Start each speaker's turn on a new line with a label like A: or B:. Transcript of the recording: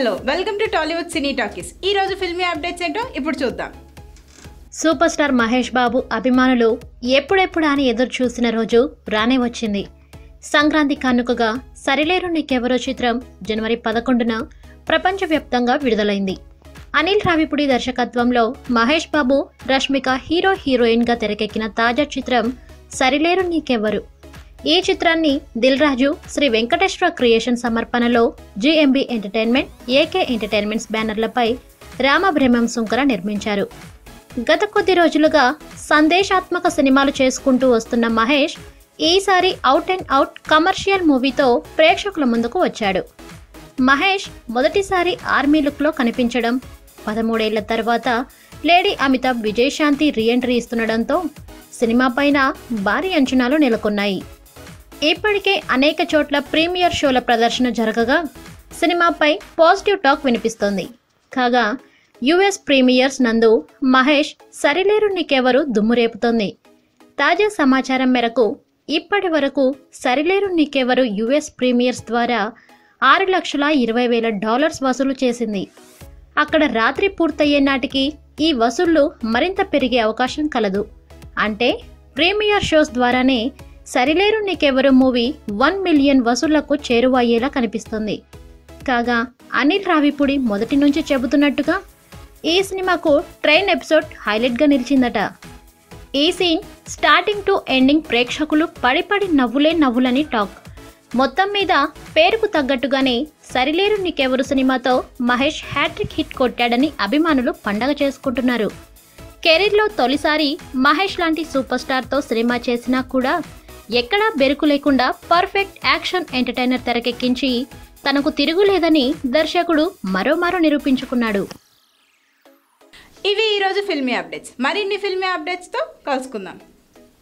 A: hello welcome to Tollywood Cine Talkies ఈ రోజు filmy updates ఏంటో ఇప్పుడు చూద్దాం
B: సూపర్ స్టార్ మహేష్ బాబు అభిమానులు ఎప్పుడెప్పుడు అని ఎదురు చూసిన రోజు రానే వచ్చింది సంక్రాంతి కానుకగా సరిలేరు నీకెవరో చిత్రం జనవరి పదకొండున ప్రపంచవ్యాప్తంగా విడుదలైంది అనిల్ రావిపుడి దర్శకత్వంలో మహేష్ బాబు రష్మిక హీరో హీరోయిన్గా తెరకెక్కిన తాజా చిత్రం సరిలేరు నీకెవరు ఈ చిత్రాన్ని దిల్ రాజు శ్రీ వెంకటేశ్వర క్రియేషన్ సమర్పణలో జిఎంబి ఎంటర్టైన్మెంట్ ఏకే ఎంటర్టైన్మెంట్స్ బ్యానర్లపై రామబ్రహ్మం సుంకర నిర్మించారు గత కొద్ది రోజులుగా సందేశాత్మక సినిమాలు చేసుకుంటూ వస్తున్న మహేష్ ఈసారి అవుట్ అండ్ అవుట్ కమర్షియల్ మూవీతో ప్రేక్షకుల ముందుకు వచ్చాడు మహేష్ మొదటిసారి ఆర్మీ లుక్లో కనిపించడం పదమూడేళ్ల తర్వాత లేడీ అమితాబ్ విజయశాంతి రీఎంట్రీ ఇస్తుండడంతో సినిమా పైన భారీ అంచనాలు నెలకొన్నాయి ఇప్పటికే అనేక చోట్ల ప్రీమియర్ షోల ప్రదర్శన జరగగా సినిమాపై పాజిటివ్ టాక్ వినిపిస్తోంది కాగా యుఎస్ ప్రీమియర్స్ నందు మహేష్ సరిలేరు నీకెవరు దుమ్మురేపుతోంది తాజా సమాచారం మేరకు ఇప్పటి వరకు సరిలేరు నీకెవరు యుఎస్ ప్రీమియర్స్ ద్వారా ఆరు లక్షల ఇరవై వేల డాలర్స్ వసూలు చేసింది అక్కడ రాత్రి పూర్తయ్యే నాటికి ఈ వసూళ్లు మరింత పెరిగే అవకాశం కలదు అంటే ప్రీమియర్ షోస్ ద్వారానే Sarileru Neekevvaru movie one million వసూళ్లకు చేరువయ్యేలా కనిపిస్తుంది కాగా అనిల్ రావిపూడి మొదటి నుంచి చెబుతున్నట్టుగా ఈ సినిమాకు ట్రైన్ ఎపిసోడ్ హైలైట్గా నిలిచిందట ఈ సీన్ స్టార్టింగ్ టు ఎండింగ్ ప్రేక్షకులు పడి పడి నవ్వులే నవ్వులని టాక్ మొత్తం మీద పేరుకు తగ్గట్టుగానే సరిలేరు నీకెవరు సినిమాతో మహేష్ హ్యాట్రిక్ హిట్ కొట్టాడని అభిమానులు పండగ చేసుకుంటున్నారు కెరీర్లో తొలిసారి మహేష్ లాంటి సూపర్ స్టార్తో సినిమా చేసినా కూడా ఎక్కడా బెరుకు లేకుండా పర్ఫెక్ట్ యాక్షన్ ఎంటర్టైనర్ తెరకెక్కించి తనకు తిరుగులేదని దర్శకుడు మరోమారు నిరూపించుకున్నాడు
A: ఇవి ఈరోజు ఫిల్మీ అప్డేట్స్ మరిన్ని ఫిల్మీ అప్డేట్స్తో కలుసుకుందాం